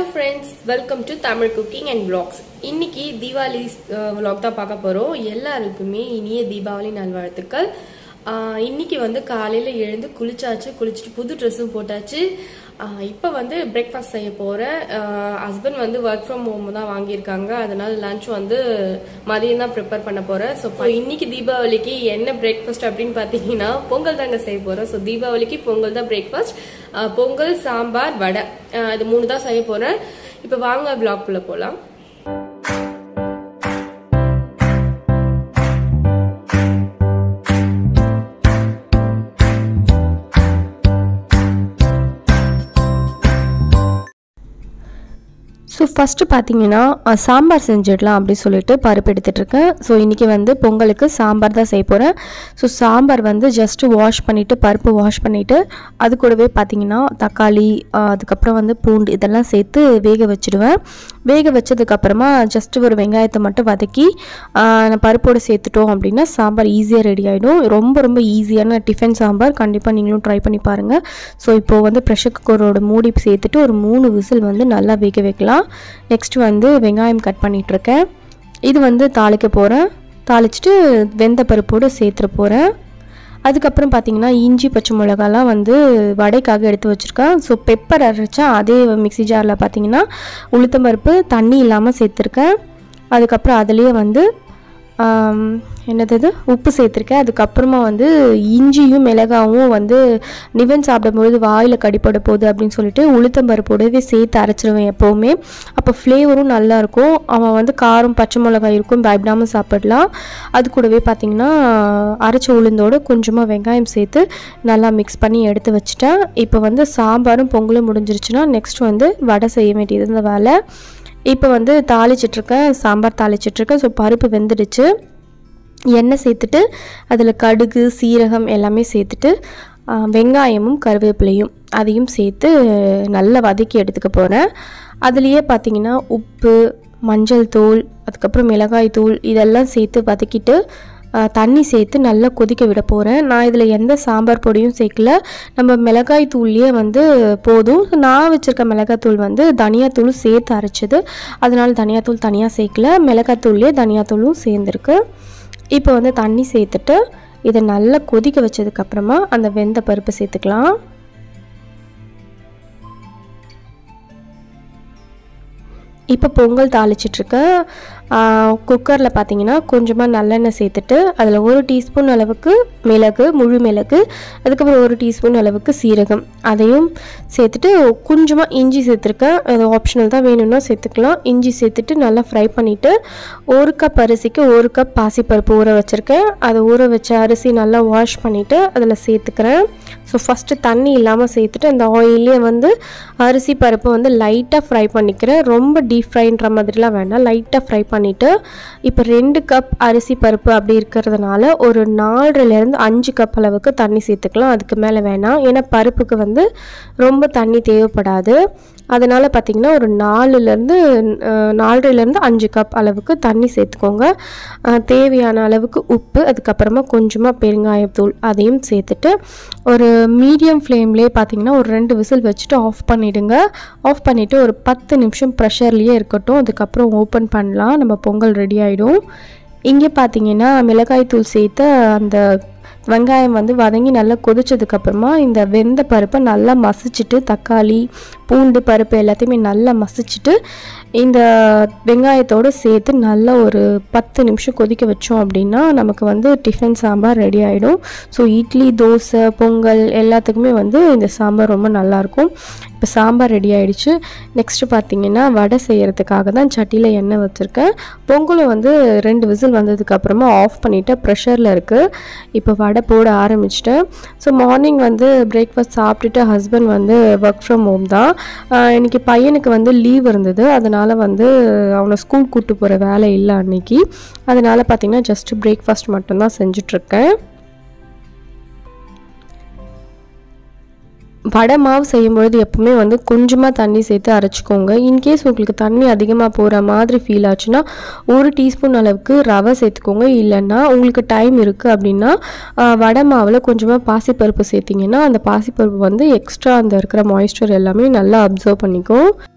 Friends welcome to Tamil cooking and vlogs இன்னைக்கு Deepavali vlog தான் பார்க்க போகிறோம் எல்லாருக்குமே இனிய தீபாவளி நல்வாழ்த்துக்கள் ஆஹ் இன்னைக்கு வந்து காலையில் எழுந்து குளிச்சாச்சு குளிச்சுட்டு புது ட்ரெஸ்ஸும் போட்டாச்சு இப்போ வந்து பிரேக்ஃபாஸ்ட் செய்ய போகிறேன் ஹஸ்பண்ட் வந்து ஒர்க் ஃப்ரம் ஹோம் தான் வாங்கியிருக்காங்க அதனால லஞ்ச் வந்து மதியம் தான் ப்ரிப்பேர் பண்ண போகிறேன் ஸோ இன்னைக்கு தீபாவளிக்கு என்ன பிரேக்ஃபாஸ்ட் அப்படின்னு பார்த்தீங்கன்னா பொங்கல் தாங்க செய்ய போகிறோம் ஸோ தீபாவளிக்கு பொங்கல் தான் பிரேக்ஃபாஸ்ட் பொங்கல் சாம்பார் வடை ஆஹ் இது மூணு தான் செய்ய போகிறேன் இப்போ வாங்க பிளாக்குள்ளே போகலாம் ஸோ ஃபஸ்ட்டு பார்த்தீங்கன்னா அஹ், சாம்பார் செஞ்சிடலாம் அப்படின்னு சொல்லிட்டு பருப்பு எடுத்துகிட்டு இருக்கேன் ஸோ இன்றைக்கி வந்து பொங்கலுக்கு சாம்பார் தான் செய்ய போகிறேன் ஸோ சாம்பார் வந்து ஜஸ்ட்டு வாஷ் பண்ணிவிட்டு பருப்பு வாஷ் பண்ணிவிட்டு அது கூடவே பார்த்தீங்கன்னா தக்காளி அஹ், அதுக்கப்புறம் வந்து பூண்டு இதெல்லாம் சேர்த்து வேக வச்சுடுவேன் வேக வச்சதுக்கப்புறமா ஜஸ்ட்டு ஒரு வெங்காயத்தை மட்டும் வதக்கி அஹ், நான் பருப்போடு சேர்த்துட்டோம் அப்படின்னா சாம்பார் ஈஸியாக ரெடி ஆகிடும் ரொம்ப ரொம்ப ஈஸியான டிஃபன் சாம்பார் கண்டிப்பாக நீங்களும் ட்ரை பண்ணி பாருங்கள் ஸோ இப்போது வந்து ப்ரெஷர் குக்கரோட மூடி சேர்த்துட்டு ஒரு மூணு விசில் வந்து நல்லா வேக வைக்கலாம் நெக்ஸ்ட் வந்து வெங்காயம் கட் பண்ணிகிட்ருக்கேன் இது வந்து தாளிக்க போகிறேன் தாளிச்சிட்டு வெந்த பருப்போடு சேர்த்துற போகிறேன் அதுக்கப்புறம் பார்த்தீங்கன்னா இஞ்சி பச்சை மிளகாலாம் வந்து வடைக்காக எடுத்து வச்சுருக்கேன் ஸோ பெப்பர் அரைச்சா அதே மிக்ஸி ஜாரில் பார்த்தீங்கன்னா உளுத்தம்பருப்பு தண்ணி இல்லாமல் சேர்த்துருக்கேன் அதுக்கப்புறம் அதுலேயே வந்து ஆம், என்னது இது உப்பு சேர்த்துருக்கேன் அதுக்கப்புறமா வந்து இஞ்சியும் மிளகாவும் வந்து நிவன் சாப்பிடும்பொழுது வாயில் கடிப்பட போகுது அப்படின்னு சொல்லிட்டு உளுத்தம்பருப்போடவே சேர்த்து அரைச்சிருவேன் எப்போவுமே அப்போ ஃப்ளேவரும் நல்லாயிருக்கும் அவன் வந்து காரம் பச்சை மிளகாய் இருக்கும் பயப்படாமல் சாப்பிடலாம் அது கூடவே பார்த்திங்கன்னா அரைச்ச உளுந்தோடு கொஞ்சமாக வெங்காயம் சேர்த்து நல்லா மிக்ஸ் பண்ணி எடுத்து வச்சுட்டேன் இப்போ வந்து சாம்பாரும் பொங்கலும் முடிஞ்சிருச்சுன்னா நெக்ஸ்ட் வந்து வடை செய்ய வேண்டியது இந்த வேலை இப்போ வந்து தாளிச்சிட்ருக்கேன் சாம்பார் தாளிச்சிட்ருக்கேன் ஸோ பருப்பு வெந்துடுச்சு எண்ணெய் சேர்த்துட்டு அதில் கடுகு சீரகம் எல்லாமே சேர்த்துட்டு ஆ, வெங்காயமும் கருவேப்பிலையும் அதையும் சேர்த்து நல்லா வதக்கி எடுத்துக்க போகிறேன் அதுலேயே பார்த்தீங்கன்னா உப்பு மஞ்சள் தூள் அதுக்கப்புறம் மிளகாய் தூள் இதெல்லாம் சேர்த்து வதக்கிட்டு ஆ, தண்ணி சேர்த்து நல்லா கொதிக்க விட போகிறேன் நான் இதில் எந்த சாம்பார் பொடியும் சேர்க்கல நம்ம மிளகாய் தூள்லேயே வந்து போதும் நான் வச்சுருக்க மிளகாய் தூள் வந்து தனியாத்தூளும் சேர்த்து அரைச்சது அதனால தனியாத்தூள் தனியாக சேர்க்கல மிளகாய் தூள்லேயே தனியாத்தூளும் சேர்ந்துருக்கு இப்போ வந்து தண்ணி சேர்த்துட்டு இதை நல்லா கொதிக்க வச்சதுக்கப்புறமா அந்த வெந்த பருப்பு சேர்த்துக்கலாம் இப்போ பொங்கல் தாளிச்சிட்ருக்கேன் குக்கரில் பார்த்தீங்கன்னா கொஞ்சமாக நல்லெண்ணெய் சேர்த்துட்டு அதில் ஒரு டீஸ்பூன் அளவுக்கு மிளகு முழு மிளகு அதுக்கப்புறம் ஒரு டீஸ்பூன் அளவுக்கு சீரகம் அதையும் சேர்த்துட்டு கொஞ்சமாக இஞ்சி சேர்த்துருக்கேன் அது ஆப்ஷனல் தான் வேணும்னா சேர்த்துக்கலாம் இஞ்சி சேர்த்துட்டு நல்லா ஃப்ரை பண்ணிவிட்டு ஒரு கப் அரிசிக்கு ஒரு கப் பாசிப்பருப்பு ஊற வச்சுருக்கேன் அதை ஊற வச்ச அரிசி நல்லா வாஷ் பண்ணிவிட்டு அதில் சேர்த்துக்கிறேன் ஸோ ஃபஸ்ட்டு தண்ணி இல்லாமல் சேர்த்துட்டு அந்த ஆயிலே வந்து அரிசி பருப்பு வந்து லைட்டாக ஃப்ரை பண்ணிக்கிறேன் ரொம்ப டீப் ஃப்ரைன்ற மாதிரிலாம் வேண்டாம் லைட்டாக ஃப்ரை பண்ணிவிட்டு இப்போ ரெண்டு கப் அரிசி பருப்பு அப்படி இருக்கிறதுனால ஒரு நாலரைலேருந்து அஞ்சு கப் அளவுக்கு தண்ணி சேர்த்துக்கலாம் அதுக்கு மேலே வேணாம் ஏன்னா பருப்புக்கு வந்து ரொம்ப தண்ணி தேவைப்படாது அதனால் பார்த்திங்கன்னா ஒரு நாலுலேருந்து நாலரைலேருந்து அஞ்சு கப் அளவுக்கு தண்ணி சேர்த்துக்கோங்க அஹ், தேவையான அளவுக்கு உப்பு அதுக்கப்புறமா கொஞ்சமாக பெருங்காயத்தூள் அதையும் சேர்த்துட்டு ஒரு மீடியம் ஃப்ளேம்லேயே பார்த்தீங்கன்னா ஒரு ரெண்டு விசில் வச்சுட்டு ஆஃப் பண்ணிவிடுங்க ஆஃப் பண்ணிவிட்டு ஒரு பத்து நிமிஷம் ப்ரெஷர்லேயே இருக்கட்டும் அதுக்கப்புறம் ஓப்பன் பண்ணலாம் நம்ம பொங்கல் ரெடி ஆகிடும் இங்கே பார்த்தீங்கன்னா மிளகாய் தூள் சேர்த்து அந்த வெங்காயம் வந்து வதங்கி நல்லா கொதிச்சதுக்கப்புறமா இந்த வெந்த பருப்பை நல்லா மசிச்சுட்டு தக்காளி பூண்டு பருப்பு எல்லாத்தையுமே நல்லா மசிச்சுட்டு இந்த வெங்காயத்தோடு சேர்த்து நல்லா ஒரு பத்து நிமிஷம் கொதிக்க வச்சோம் அப்படின்னா நமக்கு வந்து டிஃபன் சாம்பார் ரெடி ஆகிடும் ஸோ இட்லி தோசை பொங்கல் எல்லாத்துக்குமே வந்து இந்த சாம்பார் ரொம்ப நல்லாயிருக்கும் இப்போ சாம்பார் ரெடி ஆயிடுச்சு நெக்ஸ்ட்டு பார்த்தீங்கன்னா வடை செய்கிறதுக்காக தான் சட்டியில் எண்ணெய் வச்சுருக்கேன் பொங்கலும் வந்து ரெண்டு விசில் வந்ததுக்கப்புறமா ஆஃப் பண்ணிவிட்டு ப்ரெஷரில் இருக்குது இப்போ வடை போட ஆரம்பிச்சிட்டேன் ஸோ மார்னிங் வந்து பிரேக்ஃபாஸ்ட் சாப்பிட்டுட்டு ஹஸ்பண்ட் வந்து ஒர்க் ஃப்ரம் ஹோம் தான் ஆஹ் இன்னைக்கு பையனுக்கு வந்து லீவ் இருந்தது அதனால் வந்து அவனை ஸ்கூல் கூப்பிட்டு போகிற வேலை இல்லை அன்னைக்கு அதனால் பார்த்தீங்கன்னா ஜஸ்ட் பிரேக்ஃபாஸ்ட் மட்டும்தான் செஞ்சிட்ருக்கேன் வடை மாவு செய்யும்பொழுது எப்பவுமே வந்து கொஞ்சமாக தண்ணி சேர்த்து அரைச்சிக்கோங்க இன்கேஸ் உங்களுக்கு தண்ணி அதிகமாக போகிற மாதிரி ஃபீல் ஆச்சுன்னா ஒரு டீஸ்பூன் அளவுக்கு ரவை சேர்த்துக்கோங்க இல்லைன்னா உங்களுக்கு டைம் இருக்குது அப்படின்னா ஆஹ், வடை மாவில் கொஞ்சமாக பாசிப்பருப்பு சேர்த்திங்கன்னா அந்த பாசிப்பருப்பு வந்து எக்ஸ்ட்ரா அந்த இருக்கிற மாய்ஸ்சர் எல்லாமே நல்லா அப்சர்வ் பண்ணிக்கும்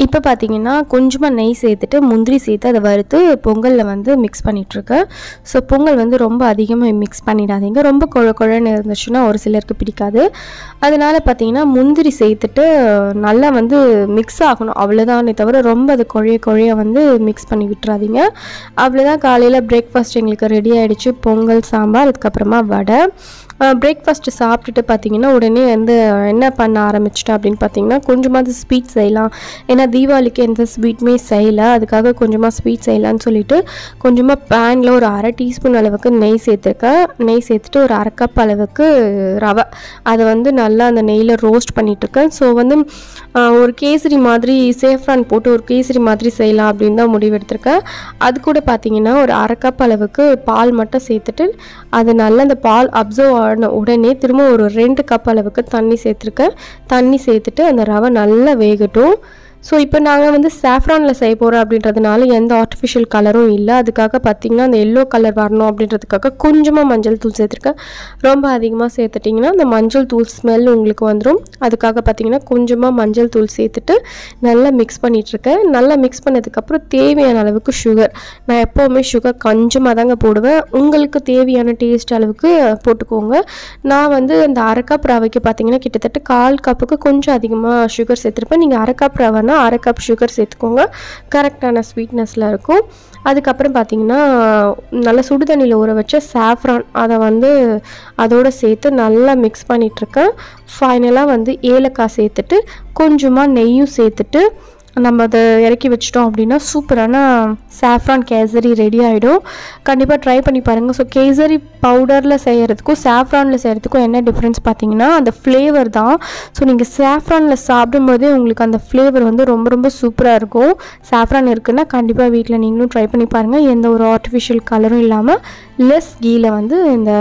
இப்போ பார்த்தீங்கன்னா கொஞ்சமாக நெய் சேர்த்துட்டு முந்திரி சேர்த்து அதை வறுத்து பொங்கலில் வந்து மிக்ஸ் பண்ணிகிட்ருக்கேன் ஸோ பொங்கல் வந்து ரொம்ப அதிகமாக மிக்ஸ் பண்ணிடாதீங்க ரொம்ப குழ குழன்னு இருந்துச்சுன்னா ஒரு சிலருக்கு பிடிக்காது அதனால் பார்த்தீங்கன்னா முந்திரி சேர்த்துட்டு நல்லா வந்து மிக்ஸ் ஆகணும் அவ்வளோதானே தவிர ரொம்ப அது குழைய குழைய வந்து மிக்ஸ் பண்ணி விட்டுறாதீங்க அவ்வளோதான் காலையில் பிரேக்ஃபாஸ்ட் எங்களுக்கு ரெடி ஆகிடுச்சு பொங்கல் சாம்பார் அதுக்கப்புறமா வடை பிரேக்ஃபாஸ்ட்டு சாப்பிட்டுட்டு பார்த்தீங்கன்னா உடனே வந்து என்ன பண்ண ஆரம்பிச்சிட்டேன் அப்படின்னு பார்த்தீங்கன்னா கொஞ்சமாவது ஸ்வீட் செய்யலாம் ஏன்னா தீபாவளிக்கு எந்த ஸ்வீட்டுமே செய்யலை அதுக்காக கொஞ்சமாக ஸ்வீட் செய்யலான்னு சொல்லிட்டு கொஞ்சமாக பேனில் ஒரு அரை டீஸ்பூன் அளவுக்கு நெய் சேர்த்துருக்கேன் நெய் சேர்த்துட்டு ஒரு அரை கப் அளவுக்கு ரவை அதை வந்து நல்லா அந்த நெய்யில் ரோஸ்ட் பண்ணிகிட்ருக்கேன் ஸோ வந்து ஆஹ், ஒரு கேசரி மாதிரி சேஃப்ரான் போட்டு ஒரு கேசரி மாதிரி செய்யலாம் அப்படின்னு தான் முடிவு எடுத்திருக்கேன் அது கூட பார்த்தீங்கன்னா ஒரு அரை கப் அளவுக்கு பால் மட்டும் சேர்த்துட்டு அது நல்லா அந்த பால் அப்சர்வ் ஆன உடனே திரும்ப ஒரு ரெண்டு கப் அளவுக்கு தண்ணி சேர்த்துருக்கேன் தண்ணி சேர்த்துட்டு அந்த ரவை நல்லா வேகட்டும் ஸோ இப்போ நாங்கள் வந்து சாஃப்ரானில் செய்ய போகிறோம் அப்படின்றதுனால எந்த ஆர்டிஃபிஷியல் கலரும் இல்லை அதுக்காக பார்த்தீங்கன்னா அந்த எல்லோ கலர் வரணும் அப்படின்றதுக்காக கொஞ்சமாக மஞ்சள் தூள் சேர்த்துருக்கேன் ரொம்ப அதிகமாக சேர்த்துட்டிங்கன்னா அந்த மஞ்சள் தூள் ஸ்மெல் உங்களுக்கு வந்துடும் அதுக்காக பார்த்தீங்கன்னா கொஞ்சமாக மஞ்சள் தூள் சேர்த்துட்டு நல்லா மிக்ஸ் பண்ணிகிட்ருக்கேன் நல்லா மிக்ஸ் பண்ணதுக்கப்புறம் தேவையான அளவுக்கு சுகர் நான் எப்போவுமே சுகர் கொஞ்சமாக தாங்க போடுவேன் உங்களுக்கு தேவையான டேஸ்ட் அளவுக்கு போட்டுக்கோங்க நான் வந்து அந்த அரை கப் ரவைக்கு பார்த்தீங்கன்னா கிட்டத்தட்ட கால் கப்புக்கு கொஞ்சம் அதிகமாக சுகர் சேர்த்துருப்பேன் நீங்கள் அரை கப் ரவைனா அரை கப் சுகர் சேர்த்துக்கோங்க கரெக்டான ஸ்வீட்னஸில் இருக்கும் அதுக்கப்புறம் பார்த்தீங்கன்னா நல்லா சுடு தண்ணியில் ஊற வச்ச சாஃப்ரான் அதை வந்து அதோட சேர்த்து நல்லா மிக்ஸ் பண்ணிகிட்ருக்கேன் ஃபைனலாக வந்து ஏலக்காய் சேர்த்துட்டு கொஞ்சமாக நெய்யும் சேர்த்துட்டு நம்ம அதை இறக்கி வச்சிட்டோம் அப்படின்னா சூப்பரான சாஃப்ரான் கேசரி ரெடி ஆகிடும் கண்டிப்பாக ட்ரை பண்ணி பாருங்கள் ஸோ கேசரி பவுடரில் செய்கிறதுக்கும் சாஃப்ரானில் செய்கிறதுக்கும் என்ன டிஃப்ரென்ஸ் பார்த்தீங்கன்னா அந்த ஃப்ளேவர் தான் ஸோ நீங்கள் சாஃப்ரானில் சாப்பிடும்போதே உங்களுக்கு அந்த ஃப்ளேவர் வந்து ரொம்ப ரொம்ப சூப்பராக இருக்கும் சாஃப்ரான் இருக்குன்னா கண்டிப்பாக வீட்டில் நீங்களும் ட்ரை பண்ணி பாருங்கள் எந்த ஒரு ஆர்டிஃபிஷியல் கலரும் இல்லாமல் லெஸ் கீல வந்து இந்த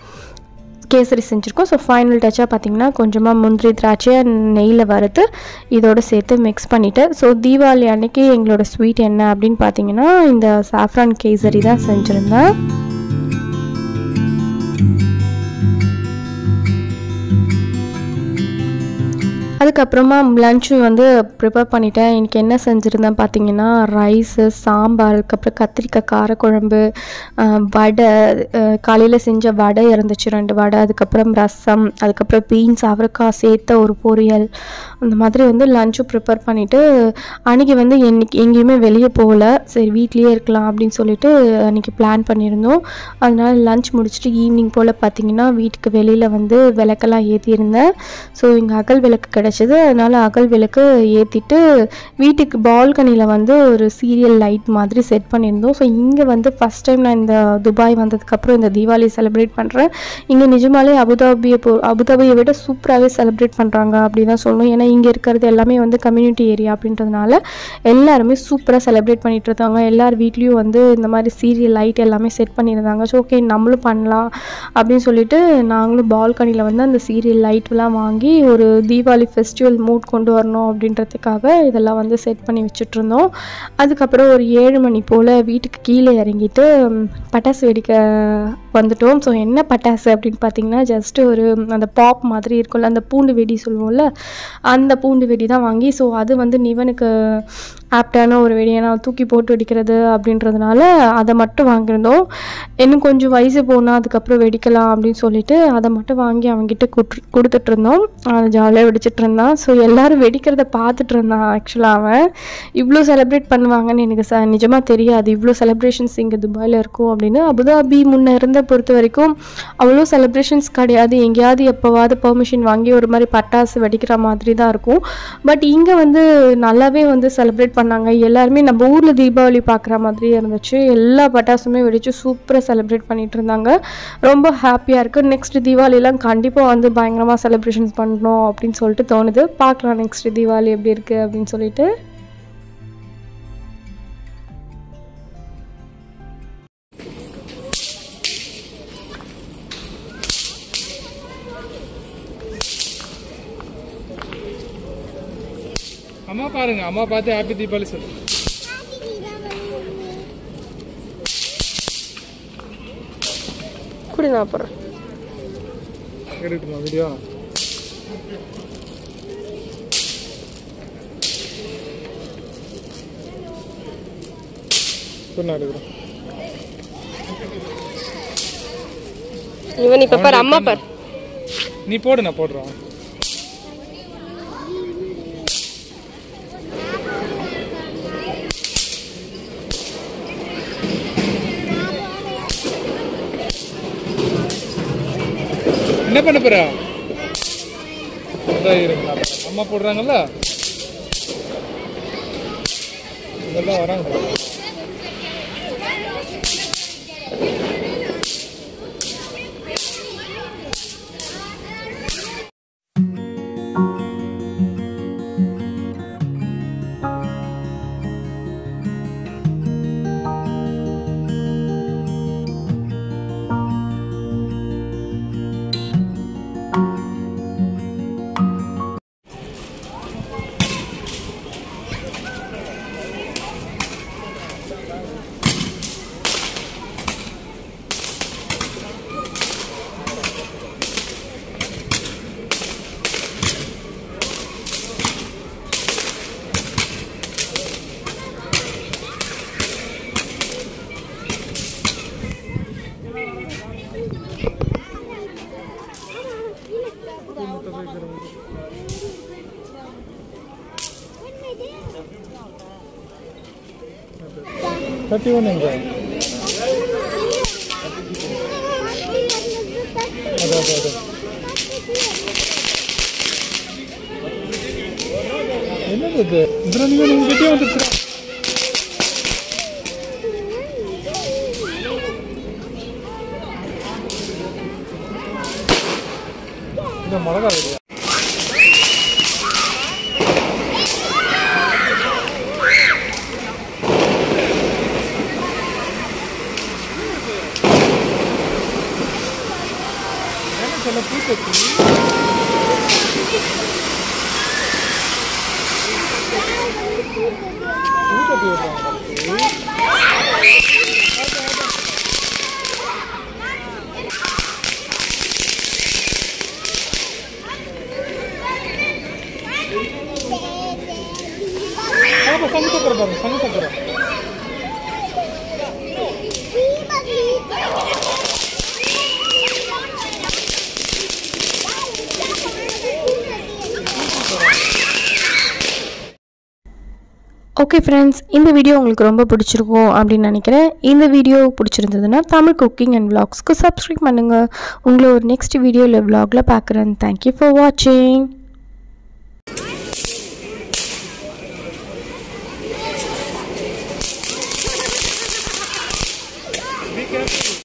கேசரி செஞ்சுருக்கோம் ஸோ ஃபைனல் டச்சாக பார்த்தீங்கன்னா கொஞ்சமாக முந்திரி திராட்சையை நெய்யில் வறுத்து இதோட சேர்த்து மிக்ஸ் பண்ணிவிட்டு ஸோ தீபாவளி அன்னைக்கு எங்களோட ஸ்வீட் என்ன அப்படின்னு பார்த்தீங்கன்னா இந்த சாஃப்ரான் கேசரி தான் செஞ்சுருந்தேன் அதுக்கப்புறமா லஞ்சு வந்து ப்ரிப்பேர் பண்ணிட்டேன் எனக்கு என்ன செஞ்சுருந்தேன் பார்த்தீங்கன்னா ரைஸு சாம்பார் அதுக்கப்புறம் கத்திரிக்காய் காரக்குழம்பு ஆஹ் வடை காலையில் செஞ்ச வடை இருந்துச்சு ரெண்டு வடை அதுக்கப்புறம் ரசம் அதுக்கப்புறம் பீன்ஸ் அவரைக்காய் சேர்த்த ஒரு பொரியல் அந்த மாதிரி வந்து லஞ்சும் ப்ரிப்பேர் பண்ணிவிட்டு அன்றைக்கி வந்து என்னைக்கு எங்கேயுமே வெளியே போகல சரி வீட்லேயே இருக்கலாம் அப்படின்னு சொல்லிட்டு அன்றைக்கி பிளான் பண்ணியிருந்தோம் அதனால லஞ்ச் முடிச்சுட்டு ஈவினிங் போல் பார்த்தீங்கன்னா வீட்டுக்கு வெளியில் வந்து விளக்கெல்லாம் ஏற்றியிருந்தேன் ஸோ இங்கே அகல் விளக்கு கிடச்சிது அதனால் அகல் விளக்கு ஏற்றிட்டு வீட்டுக்கு பால்கனியில் வந்து ஒரு சீரியல் லைட் மாதிரி செட் பண்ணியிருந்தோம் ஸோ இங்கே வந்து ஃபஸ்ட் டைம் நான் இந்த துபாய் வந்ததுக்கப்புறம் இந்த தீபாவளி செலிப்ரேட் பண்ணுறேன் இங்கே நிஜமாலே அபுதாபியை போ அபுதாபியை விட சூப்பராகவே செலிப்ரேட் பண்ணுறாங்க அப்படி தான் சொல்லணும் ஏன்னா இங்கே இருக்கிறது எல்லாமே வந்து கம்யூனிட்டி ஏரியா அப்படின்றதுனால எல்லாருமே சூப்பராக செலிப்ரேட் பண்ணிட்டு இருந்தாங்க எல்லார் வீட்லேயும் வந்து இந்த மாதிரி சீரியல் லைட் எல்லாமே செட் பண்ணியிருந்தாங்க ஸோ ஓகே நம்மளும் பண்ணலாம் அப்படின்னு சொல்லிட்டு நாங்களும் பால்கனியில் வந்து அந்த சீரியல் லைட்லாம் வாங்கி ஒரு தீபாவளி ஃபெஸ்டிவல் மூட் கொண்டு வரணும் அப்படின்றதுக்காக இதெல்லாம் வந்து செட் பண்ணி வச்சுட்டு இருந்தோம் அதுக்கப்புறம் ஒரு ஏழு மணி போல் வீட்டுக்கு கீழே இறங்கிட்டு ம், பட்டாசு வெடிக்க வந்துட்டோம் ஸோ என்ன பட்டாசு அப்படின்னு பார்த்தீங்கன்னா ஜஸ்ட்டு ஒரு அந்த பாப் மாதிரி இருக்கும்ல அந்த பூண்டு வெடி சொல்லுவோம்ல அந்த பூண்டு வெடி தான் வாங்கி ஸோ அது வந்து நிவனுக்கு ஆப்டான ஒரு வெடியை நான் தூக்கி போட்டு வெடிக்கிறது அப்படின்றதுனால அதை மட்டும் வாங்கியிருந்தோம் இன்னும் கொஞ்சம் வயசு போனால் அதுக்கப்புறம் வெடிக்கலாம் அப்படின்னு சொல்லிட்டு அதை மட்டும் வாங்கி அவங்ககிட்ட குடுத்து கொடுத்துட்டு இருந்தோம் அதை ஜாலியாக வெடிச்சிட்டு இருந்தான் ஸோ எல்லாரும் வெடிக்கிறத பார்த்துட்டு இருந்தான் ஆக்சுவலாக அவன் இவ்வளோ செலிப்ரேட் பண்ணுவாங்கன்னு எனக்கு ச நிஜமாக தெரியாது இவ்வளோ செலிப்ரேஷன்ஸ் இங்கே துபாயில் இருக்கும் அப்படின்னு அபுதாபி முன்ன இருந்த பொறுத்த வரைக்கும் அவ்வளோ செலிப்ரேஷன்ஸ் கிடையாது எங்கேயாவது எப்போவாவது பெர்மிஷன் வாங்கி ஒரு மாதிரி பட்டாசு வெடிக்கிற மாதிரி தான் இருக்கும் பட் இங்கே வந்து நல்லாவே வந்து செலிப்ரேட் பண்ணாங்க எல்லாருமே நம்ம ஊரில் தீபாவளி பார்க்குற மாதிரியே இருந்துச்சு எல்லா பட்டாசுமே வெடித்து சூப்பராக செலிப்ரேட் பண்ணிட்டு இருந்தாங்க ரொம்ப ஹாப்பியாக இருக்குது நெக்ஸ்ட் தீபாவளிலாம் கண்டிப்பாக வந்து பயங்கரமாக செலிப்ரேஷன்ஸ் பண்ணணும் அப்படின்னு சொல்லிட்டு தோணுது பார்க்கலாம் நெக்ஸ்ட் தீபாவளி எப்படி இருக்குது அப்படின்னு சொல்லிட்டு அம்மா பாருங்க அம்மா பார்த்து ஹாப்பி தீபாவளி சொல்லு கூட நான் போடுறேன் எடுக்கணும் வீடியோ சொன்னா எடுக்கிறேன் இவன் இப்ப பாரு அம்மா பாரு நீ போடு நான் போடுறேன் என்ன பண்ண போற அதான் இருங்க நான் போடுறேன். அம்மா போடுறாங்கல்ல இதெல்லாம் வராங்க தேர்ட்டி ஒன் எங்க அது அது அது என்னது இது இந்திரா நீங்க உங்ககிட்டயே வந்துருச்சு இந்த மிளகா இல்லையா என்ன சொல்ல பூத்தச்சு பூத்தச்சு விடுறாங்க பாப்பா சங்கு சக்கரை பாருங்க சங்கு சக்கரை ஓகே ஃப்ரெண்ட்ஸ் இந்த வீடியோ உங்களுக்கு ரொம்ப பிடிச்சிருக்கும் அப்படின்னு நினைக்கிறேன் இந்த வீடியோ பிடிச்சிருந்ததுன்னா தமிழ் குக்கிங் அண்ட் vlogsக்கு சப்ஸ்கிரைப் பண்ணுங்கள் உங்களை ஒரு நெக்ஸ்ட் வீடியோவில் vlogல பார்க்குறேன் தேங்க்யூ ஃபார் வாட்சிங்